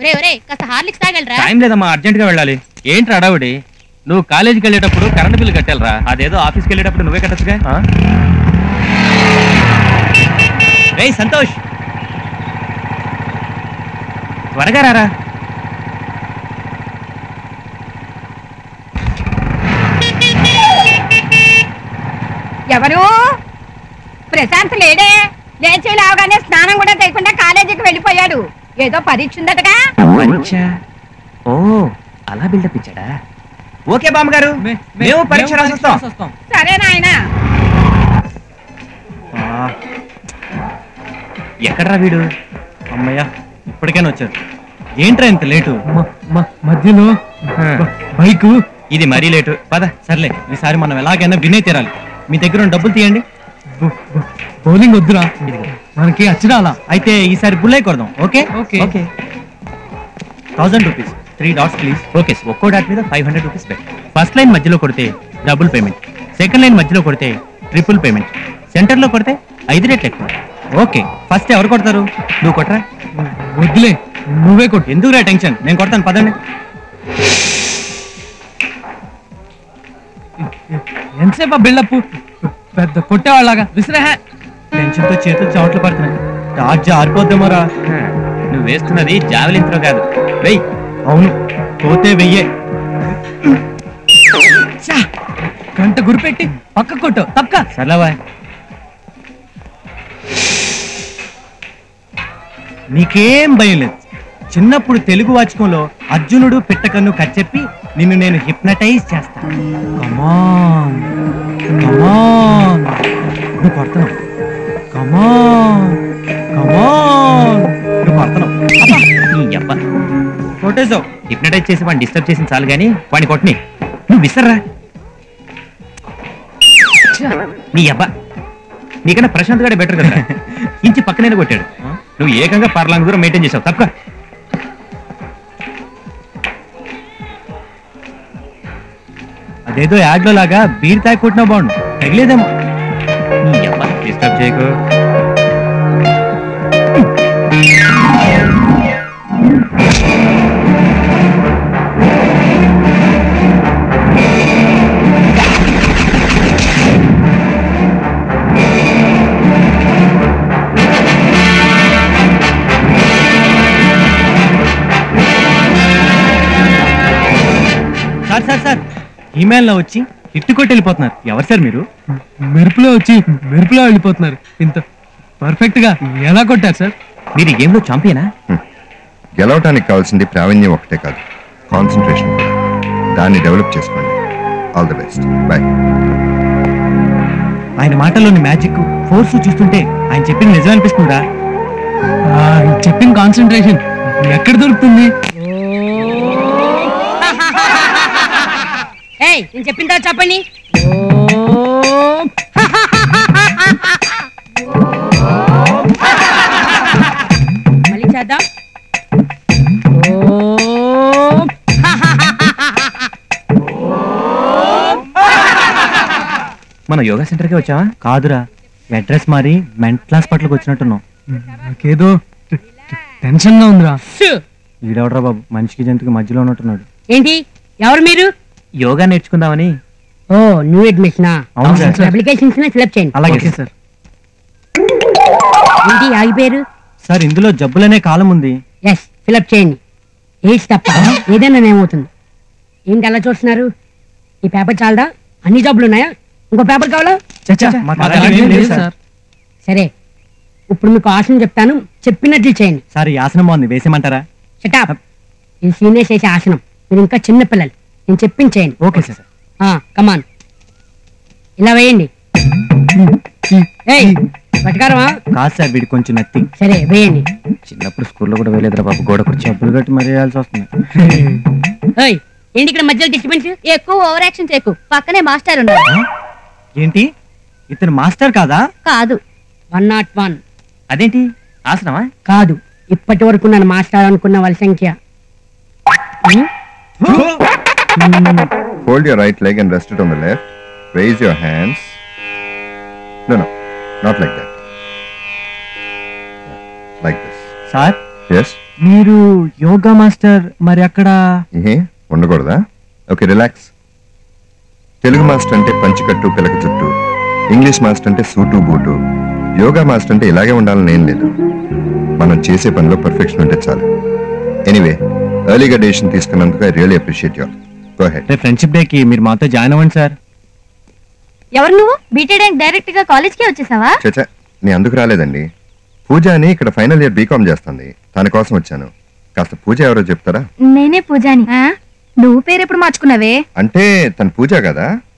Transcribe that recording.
ఒరే ఒరే కాస్త హార్లిక్స్ తాగలరా టైం లేదమ్మా అర్జెంట్ గా వెళ్ళాలి ఏంటి అడావుడి నువ్వు కాలేజీకి వెళ్ళేటప్పుడు కరెంట్ బిల్లు కట్టాలరా అదేదో ఆఫీస్కి వెళ్ళేటప్పుడు నువ్వే కట్టచ్చుగా రే సంతోష్ త్వరగా రారా ఎవరు ప్రశాంత్ లేడే లేచి లేవగానే స్నానం కూడా చేయకుండా కాలేజీకి వెళ్ళిపోయాడు ఏదో పరీక్ష ఉందటగా పరీక్ష ఓ అలా బిల్డప్ ఇచ్చాడా ఓకే బామ్మగారు మేము పరీక్ష రాసొస్తాం సరే నాయనా ఎక్కడరా వీడు అమ్మయ్యా ఇప్పటికైనా వచ్చారు ఏంట్రా ఇంత లేటు మధ్యలో బైక్ ఇది మరీ లేటు పద సర్లే ఈసారి మనం ఎలాగైనా వినే తీరాలి మీ దగ్గర ఉన్న డబ్బులు తీయండి బౌలింగ్ వద్దురా ఇదిగో. మనకి అచ్చిరాలా అయితే ఈసారి బుల్లై కొడదాం okay okay. Okay thousand rupees three dots please okay ఒక్కో డాట్ మీద five hundred rupees bet first line మధ్యలో కొడితే డబుల్ పేమెంట్ సెకండ్ లైన్ మధ్యలో కొడితే ట్రిపుల్ పేమెంట్ సెంటర్లో కొడితే ఐదు రేట్లు ఎక్కువ ఓకే ఫస్ట్ ఎవరు కొడతారు నువ్వు కొట్టరా వద్దులే నువ్వే కొట్టు ఎందుకురా టెన్షన్ నేను కొడతాను పదండి ఎంతసేపు బిల్డప్ పెద్ద కొట్టేవాళ్ళగా విసిరే టెన్షన్ తో చేతులు చవట్లు పడుతున్నాయి డాట్ జారిపోద్దేమోరా నువ్వు వేస్తున్నది జావెలిన్ త్రో కాదు వెయ్యి అవును పోతే వెయ్యే గంట గురిపెట్టి పక్క కొట్టు తప్పక సర్లేవా నీకేం భయం లేదు చిన్నప్పుడు తెలుగు వాచకంలో అర్జునుడు పిట్టకన్ను కచ్చెప్పి నిన్ను నేను హిప్నటైజ్ చేస్తాను కమాన్ కమాన్ నువ్వు కొడుతున్నావు కమాన్ కమాన్ నువ్వు కొడుతున్నావు అబ్బా, నీ అబ్బా కొట్టేసావు హిప్నటైజ్ చేసి వాడిని డిస్టర్బ్ చేసిన చాలు కానీ వాడిని కొట్టని నువ్వు విసర్రా నీ అబ్బా నీకన్నా ప్రశాంత్ గారే బెటర్ కదా ఇంచి పక్కనే కొట్టాడు నువ్వు ఏకంగా పర్లాంగ్ దూరం మెయింటైన్ చేసావు తప్ప అదేదో యాడ్ లో లాగా బీర్ తాగి కొట్టినా బాగుండు తగిలేదేమో నీ అబ్బా డిస్టర్బ్ చేయకు సార్ సార్ సార్ ఈమెయిల్ లో వచ్చి ఇట్టు కొట్టి వెళ్ళిపోతున్నారు ఎవరు సార్ మీరు మెరుపులో వచ్చి మెరుపులో వెళ్ళిపోతున్నారు ఇంత పర్ఫెక్ట్ గా ఎలా కొట్టారు సార్ మీరు ఈ గేమ్ లో చాంపియనా గెలవటానికి కావాల్సింది ప్రావీణ్యం ఒకటే కాదు కాన్సన్ట్రేషన్ కూడా దాన్ని డెవలప్ చేసుకోండి ఆల్ ది బెస్ట్ బాయ్ ఆయన మాటల్లోని మ్యాజిక్ ఫోర్స్ చూస్తుంటే ఆయన చెప్పింది నిజం అనిపిస్తుందా ఆ, చెప్పిన కాన్సన్ట్రేషన్ ఎక్కడ దొరుకుతుంది ఏయ్ నేను చెప్పిందా చెప్పండి మళ్ళీ చేద్దాం మన యోగా సెంటర్ కి వచ్చావా కాదురా అడ్రస్ మారి మెంటల్ హాస్పిటల్కి వచ్చినట్టున్నాం నాకేదో టెన్షన్ గా ఉందిరా ఈడవడరా బాబు మనిషికి జంతుకి మధ్యలో ఉన్నట్టున్నాడు ఏంటి ఎవరు మీరు యోగా నేర్చుకుందామని ఓ న్యూ అడ్మిషనా అవును సార్. అప్లికేషన్స్ ఫిల్అప్ చేయండి అలాగే ఓకే సార్ ఏంటి ఆగిపోయారు సార్ ఇందులో జబ్బులనే కాలం ఉంది ఎస్ ఫిల్అప్ చేయండి ఏజ్ తప్ప ఏదైనా ఏమవుతుంది ఏంటి అలా చూస్తున్నారు ఈ పేపర్ చాలదా అన్ని జాబులు ఉన్నాయా ఇంకో పేపర్ కావాలా చచ్చా, మాకు అలాంటివి ఏం లేదు సార్. సరే ఇప్పుడు మీకు ఆసనం చెప్తాను చెప్పినట్లు చేయండి సార్ ఈ ఆసనం బాగుంది వేసేమంటారా షటాప్ ఇది సీనియర్స్ చేసే ఆసనం మీరు ఇంకా చిన్న పిల్లలు నేను చెప్పించేయండి ఓకే సార్ కమాన్ ఇలా వేయండి ఏయ్ పట్టుకారమా కాదు సార్ వీడి కొంచెం నత్తి సరే వేయండి చిన్నప్పుడు స్కూల్లో కూడా వేయలేదురా బాబు గోడ కుర్చీ చెప్పులు కట్టి మరీ వేయాల్సి వస్తుంది ఏయ్ ఏంటి ఇక్కడ మధ్యలో డిస్టర్బెన్స్ ఎక్కువ ఓవర్ యాక్షన్ చేయకు పక్కనే మాస్టర్ ఉన్నారు ఆ? ఏంటి ఇతను మాస్టర్ కాదా కాదు వన్ నాట్ వన్ అదేంటి ఆసనమా కాదు ఇప్పటి వరకు నన్ను మాస్టర్ అనుకున్న వాళ్ళ సంఖ్య ఉం? Hold your right leg and rest it on the left. Raise your hands. No, no, not like that. Like this. Sir yes మీరు యోగా మాస్టర్ మరి అక్కడ ఏ ఉండకూడదా ఓకే రిలాక్స్ తెలుగు మాస్టర్ అంటే పంచికట్టు పిలక చుట్టూ ఇంగ్లీష్ మాస్టర్ అంటే సూటు బూటు యోగా మాస్టర్ అంటే ఇలాగే ఉండాలని ఏం లేదు మనం చేసే పనిలో పర్ఫెక్షన్ ఉంటే చాలు ఎనీవే ఎర్లీగా డెసిషన్ తీసుకున్నందుకు I really appreciate your go ahead రేపు ఫ్రెండ్షిప్ డేకి మీరు మాతో జాయిన్ అవ్వండి సార్ ఎవరు నువ్వు బీటెడ్ డైరెక్ట్ గా కాలేజ్ కి వచ్చేసావా చచ్చా నీ అందుకు రాలేదండి పూజ అని ఇక్కడ ఫైనల్ ఇయర్ బీకామ్ చేస్తుంది తన కోసం వచ్చాను కాస్త పూజ ఎవరో చెప్తారా నేనే పూజాని నువ్వు పేరు ఎప్పుడు మార్చుకున్నావే అంటే తన పూజ కదా